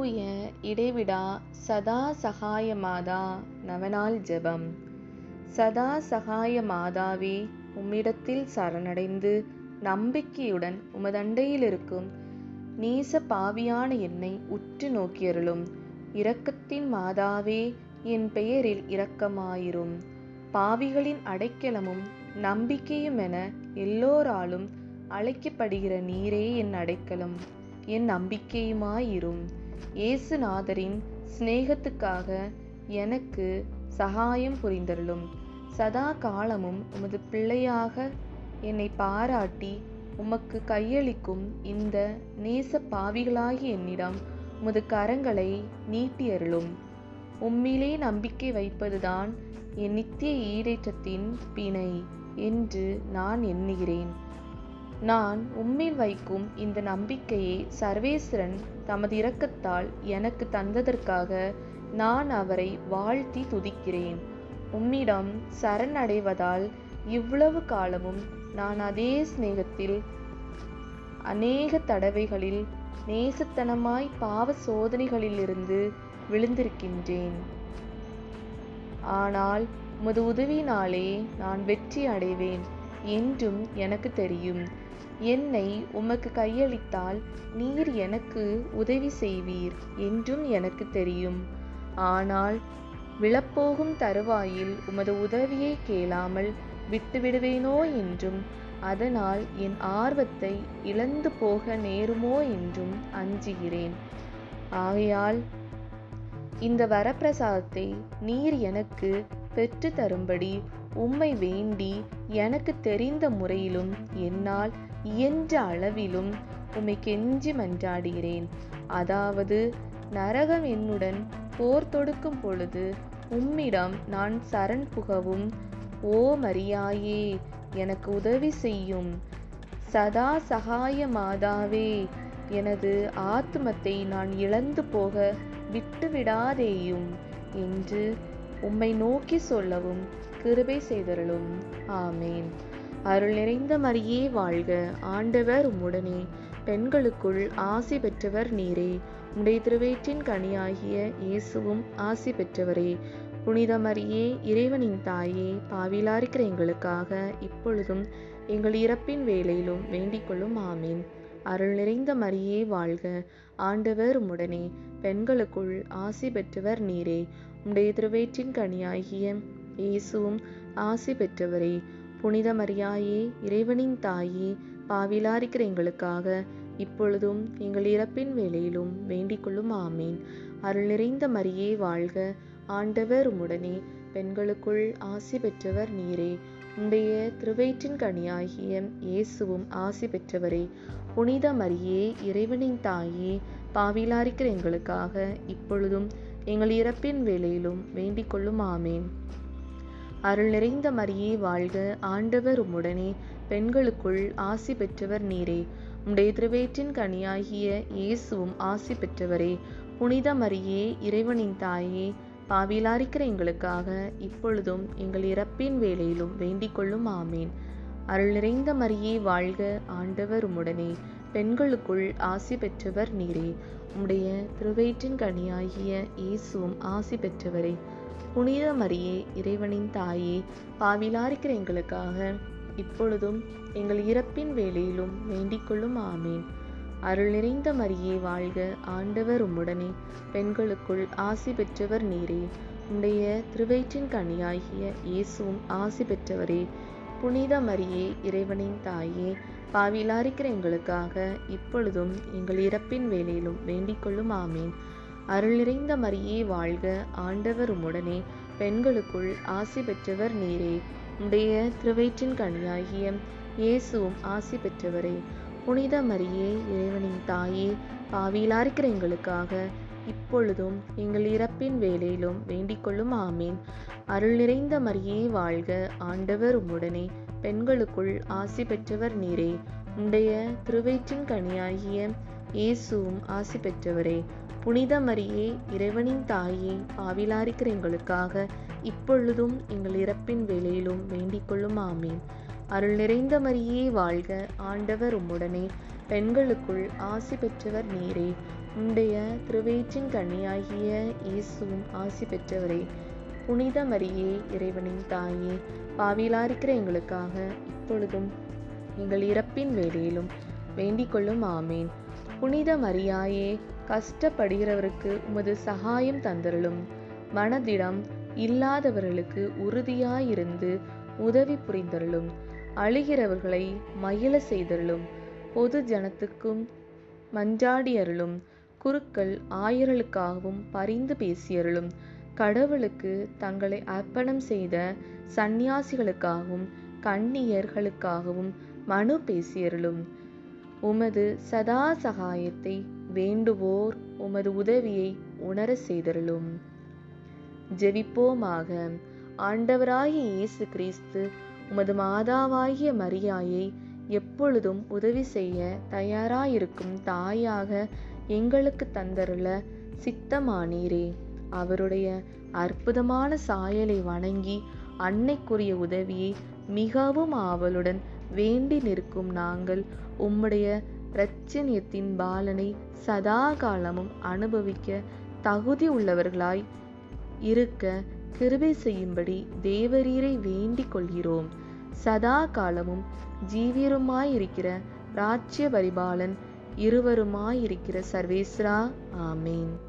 தூய இடைவிடா சதா சகாய மாதா நவநாள் ஜெபம் சதா சகாய மாதாவே உம்மிடத்தில் சரணடைந்து நம்பிக்கையுடன் உமதண்டையில் இருக்கும் நீச பாவியான என்னை உற்று நோக்கியருளும் இரக்கத்தின் மாதாவே என் பெயரில் இரக்கமாயிரும் பாவிகளின் அடைக்கலமும் நம்பிக்கையும் என எல்லோராலும் அழைக்கப்படுகிற நீரே என் அடைக்கலம் என் நம்பிக்கையுமாயிரும் இயேசுநாதரின் சிநேகத்துக்காக எனக்கு சகாயம் புரிந்தருளும் சதா காலமும் உமது பிள்ளையாக என்னை பாராட்டி உமக்கு கையளிக்கும் இந்த நேச பாவிகளாகி என்னிடம் உமது கரங்களை நீட்டியருளும் உம்மிலே நம்பிக்கை வைப்பதுதான் என் நித்திய ஈடேற்றத்தின் பிணை என்று நான் எண்ணுகிறேன் நான் உம்மில் வைக்கும் இந்த நம்பிக்கையை சர்வேஸ்வரன் தமது இரக்கத்தால் எனக்கு தந்ததற்காக நான் அவரை வாழ்த்தி துதிக்கிறேன் உம்மிடம் சரணடைவதால் இவ்வளவு காலமும் நான் அதே சிநேகத்தில் அநேக தடவைகளில் நேசத்தனமாய் பாவ சோதனைகளிலிருந்து விழுந்திருக்கின்றேன் ஆனால் உமது உதவினாலே நான் வெற்றி அடைவேன் என்றும் எனக்கு தெரியும் என்னை உமக்கு கையளித்தால் நீர் எனக்கு உதவி செய்வீர் என்றும் எனக்கு தெரியும் ஆனால் விழப்போகும் தருவாயில் உமது உதவியை கேளாமல் விட்டுவிடுவேனோ என்றும் அதனால் என் ஆர்வத்தை இழந்து போக நேருமோ என்றும் அஞ்சுகிறேன் ஆகையால் இந்த வரப்பிரசாதத்தை நீர் எனக்கு பெற்று தரும்படி உம்மை வேண்டி எனக்கு தெரிந்த முறையிலும் என்னால் இயன்ற அளவிலும் உம்மை கெஞ்சி மன்றாடுகிறேன் அதாவது நரகம் என்னுடன் போர் தொடுக்கும் பொழுது உம்மிடம் நான் சரண் புகவும் ஓ மரியாயே எனக்கு உதவி செய்யும் சதா சகாய மாதாவே எனது ஆத்துமத்தை நான் இழந்து போக விட்டுவிடாதேயும் என்று உம்மை நோக்கி சொல்லவும் கிருபை செய்தருளும் ஆமேன் அருள் நிறைந்த மரியே வாழ்க ஆண்டவர் உம்முடனே பெண்களுக்குள் ஆசி பெற்றவர் நீரே உடைய திருவேற்றின் கனியாகிய இயேசுவும் ஆசி பெற்றவரே புனித மரியே இறைவனின் தாயே பாவிலாருக்கிற எங்களுக்காக இப்பொழுதும் எங்கள் இறப்பின் வேளையிலும் வேண்டிக் கொள்ளும் ஆமீன் அருள் நிறைந்த மரியே வாழ்க ஆண்டவர் உம்முடனே பெண்களுக்குள் ஆசி பெற்றவர் நீரே உடைய திருவேற்றின் கனியாகிய இயேசுவும் ஆசி பெற்றவரே புனித மரியாயே இறைவனின் தாயே பாவிலாருக்கிற எங்களுக்காக இப்பொழுதும் எங்கள் இறப்பின் வேளையிலும் வேண்டிக் கொள்ளும் ஆமீன் அருள் நிறைந்த மரியே வாழ்க ஆண்டவர் உம்முடனே பெண்களுக்குள் ஆசி பெற்றவர் நீரே உடைய திருவயிற்றின் கனியாகிய இயேசுவும் ஆசி பெற்றவரே புனித மரியே இறைவனின் தாயே பாவிலாரிக்கிற எங்களுக்காக இப்பொழுதும் எங்கள் இறப்பின் வேளையிலும் வேண்டிக் கொள்ளும் ஆமேன் அருள் நிறைந்த மரியே வாழ்க ஆண்டவர் உம்முடனே பெண்களுக்குள் ஆசி பெற்றவர் நீரே உம்முடைய திருவேற்றின் கனியாகிய இயேசுவும் ஆசி பெற்றவரே புனித மரியே இறைவனின் தாயே பாவிலாரிக்கிற எங்களுக்காக இப்பொழுதும் எங்கள் இறப்பின் வேளையிலும் வேண்டிக் கொள்ளும் ஆமேன் அருள் நிறைந்த மரியே வாழ்க ஆண்டவர் உம்முடனே பெண்களுக்குள் ஆசி பெற்றவர் நீரே உம்முடைய திருவயிற்றின் கனியாகிய இயேசுவும் ஆசி பெற்றவரே புனித மரியே இறைவனின் தாயே பாவிலாரிக்கிற எங்களுக்காக இப்பொழுதும் எங்கள் இறப்பின் வேளையிலும் வேண்டிக் கொள்ளும் ஆமேன் அருள் நிறைந்த மரியே வாழ்க ஆண்டவர் உம்முடனே பெண்களுக்குள் ஆசி பெற்றவர் நீரே உடைய திருவயிற்றின் கனியாகிய இயேசுவும் ஆசி பெற்றவரே புனித மரியே இறைவனின் தாயே பாவிலாரிக்கிற எங்களுக்காக இப்பொழுதும் எங்கள் இறப்பின் வேளையிலும் வேண்டிக் கொள்ளும் ஆமேன் அருள் நிறைந்த மரியே வாழ்க ஆண்டவர் உம்முடனே பெண்களுக்குள் ஆசி பெற்றவர் நீரே உடைய திருவயிற்றின் கனியாகிய இயேசுவும் ஆசி பெற்றவரே புனித மரியே இறைவனின் தாயே பாவியிலாருக்கிற எங்களுக்காக இப்பொழுதும் எங்கள் இறப்பின் வேளையிலும் வேண்டிக் கொள்ளும் ஆமீன் அருள் நிறைந்த மரியே வாழ்க ஆண்டவர் உம்முடனே பெண்களுக்குள் ஆசி பெற்றவர் நீரே உடைய திருவயிற்றின் கனியாகிய இயேசுவும் ஆசி பெற்றவரே புனித மரியே இறைவனின் தாயே பாவிலாரிக்கிற எங்களுக்காக இப்பொழுதும் எங்கள் இறப்பின் வேளையிலும் வேண்டிக் கொள்ளும் ஆமீன் அருள் நிறைந்த மரியே வாழ்க ஆண்டவர் உம்முடனே பெண்களுக்குள் ஆசி பெற்றவர் நீரே உம்முடைய திருவயிற்றின் கன்னியாகிய இயேசுவும் ஆசி பெற்றவரே புனித மரியே இறைவனின் தாயே பாவிலாயிருக்கிற எங்களுக்காக இப்பொழுதும் எங்கள் இறப்பின் வேளையிலும் வேண்டிக் கொள்ளும் ஆமேன் புனித மரியாயே கஷ்டப்படுகிறவருக்கு உமது சகாயம் தந்தருளும் மனதிடம் இல்லாதவர்களுக்கு உறுதியாயிருந்து உதவி புரிந்தருளும் அழுகிறவர்களை மகிழ செய்தருளும் பொது ஜனத்துக்கும் மன்றாடியருளும் குருக்கள் ஆயர்களுக்காகவும் பரிந்து பேசியருளும் கடவுளுக்கு தங்களை அர்ப்பணம் செய்த சந்நியாசிகளுக்காகவும் கன்னியர்களுக்காகவும் மனு பேசியருளும் உமது சதா சகாயத்தை வேண்டுவோர் உமது உதவியை உணர செய்தருளும் ஜெபிப்போமாக ஆண்டவராகிய இயேசு கிறிஸ்து உமது மாதாவாகிய மரியாயை எப்பொழுதும் உதவி செய்ய தயாராயிருக்கும் தாயாக எங்களுக்கு தந்தருள சித்தமானீரே அவருடைய அற்புதமான சாயலை வணங்கி அன்னைக்குரிய உதவியை மிகவும் ஆவலுடன் வேண்டி நிற்கும் நாங்கள் உம்முடைய இரட்சணியத்தின் பாலனை சதா காலமும் அனுபவிக்க தகுதி உள்ளவர்களாய் இருக்க கிருபை செய்யும்படி தேவரீரை வேண்டிக் கொள்கிறோம் சதா காலமும் ஜீவியருமாயிருக்கிற ராஜ்ய பரிபாலன் இருவருமாயிருக்கிற சர்வேஸ்ரா ஆமேன்